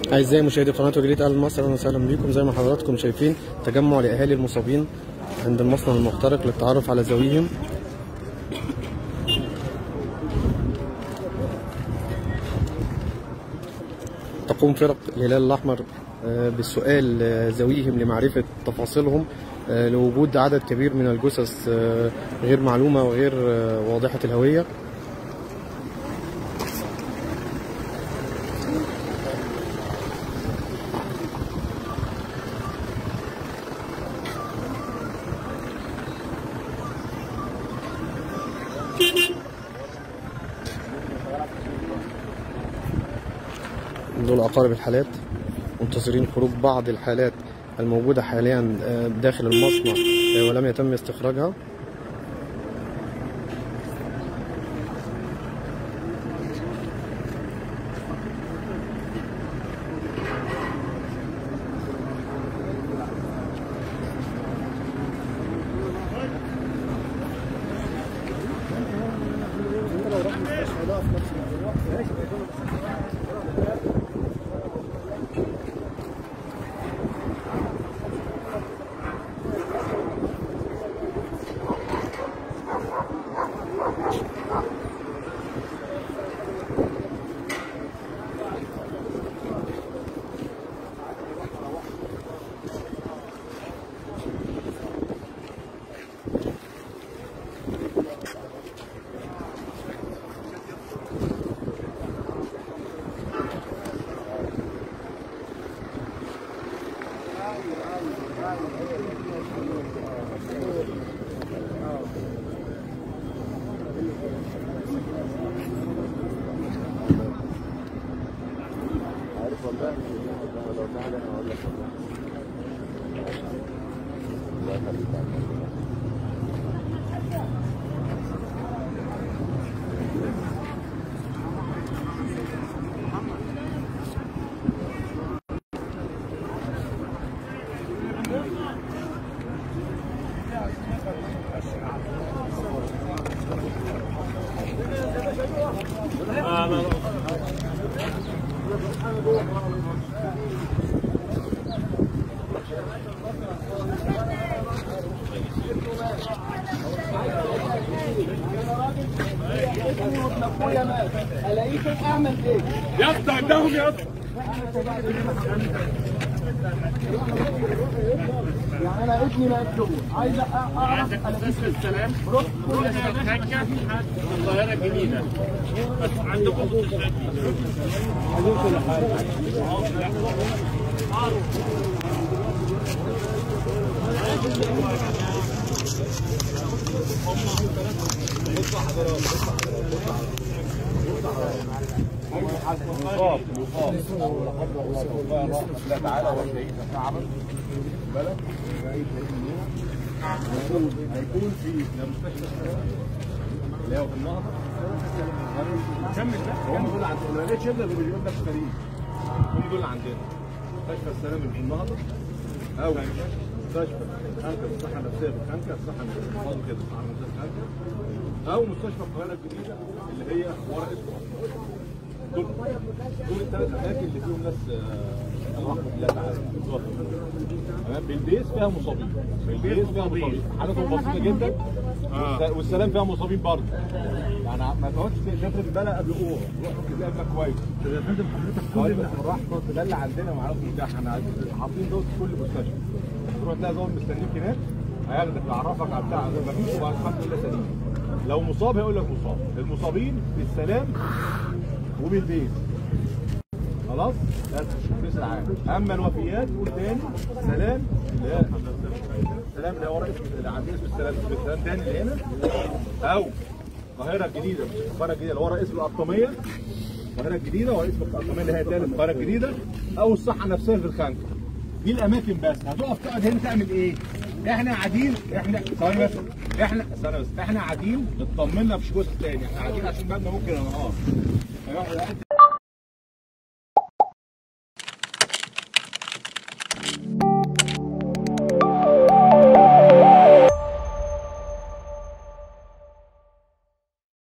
أعزائي مشاهدي قناة جريدة أهل مصر أهلا وسهلا بكم زي ما حضراتكم شايفين تجمع لأهالي المصابين عند المصنع المحترق للتعرف على ذويهم تقوم فرق الهلال الأحمر آه، بسؤال آه، ذويهم لمعرفة تفاصيلهم آه، لوجود عدد كبير من الجثث آه، غير معلومة وغير آه، واضحة الهوية دول أقارب الحالات منتظرين خروج بعض الحالات الموجودة حاليا آه، داخل المصنع آه، ولم يتم استخراجها الاقيكم اعمل ايه؟ يا اسطى عندهم يا اسطى يعني انا ابني مقتول عايز اعرف الاقيك السلام كل حاجه القاهره الجديده بس عندكم مصاب مصاب لا قدر الله توفاه لا تعالى وشهيد فعمل بالك هيكون هيكون في يا مستشفى السلام اللي هو في النهضه كمل بقى هم دول عندنا ما لقيتش الا اللي بيجيب لك فريق هم دول عندنا مستشفى السلام اللي في النهضه او مستشفى خانكه الصحه النفسيه في خانكه الصحه النفسيه برضه كده الصحه النفسيه في خانكه او مستشفى القاهره الجديده اللي هي ورا اسمه دول دول الثلاث اماكن اللي فيهم ناس آه، رحمه الله تعالى بالظبط تمام بالبيس فيها مصابين بالبيس فيها مصابين حالتهم بسيطه جدا والس- والسلام فيها مصابين برضه يعني ما تقعدش تشفر البلا قبل اوه روح تلاقي قبلك كويس طب يا فندم حضرتك كل اللي راح ده اللي عندنا معاهم متاح احنا حاطين دوت في كل مستشفى تروح تلاقي ظابط مستنيك هناك هياخدك يعرفك على بتاع ده مفيش وبعد الحمد لله سليم لو مصاب هيقول لك مصاب المصابين بالسلام وبالبيت خلاص بس في العام اما الوفيات قول تاني سلام اللي هي سلام اللي هو رئيس اللي عندنا اسم السلام السلام تاني اللي هنا او القاهره الجديده مش القاهره الجديده اللي هو رئيس الارقميه القاهره الجديده ورئيس الارقميه اللي هي تاني القاهره الجديده او الصحه النفسيه في الخانقه دي الاماكن بس هتقف تقعد هنا تعمل ايه؟ احنا قاعدين احنا ثواني بس احنا استنى بس احنا قاعدين اطمنا مفيش جزء تاني احنا قاعدين عشان بالنا ممكن انهار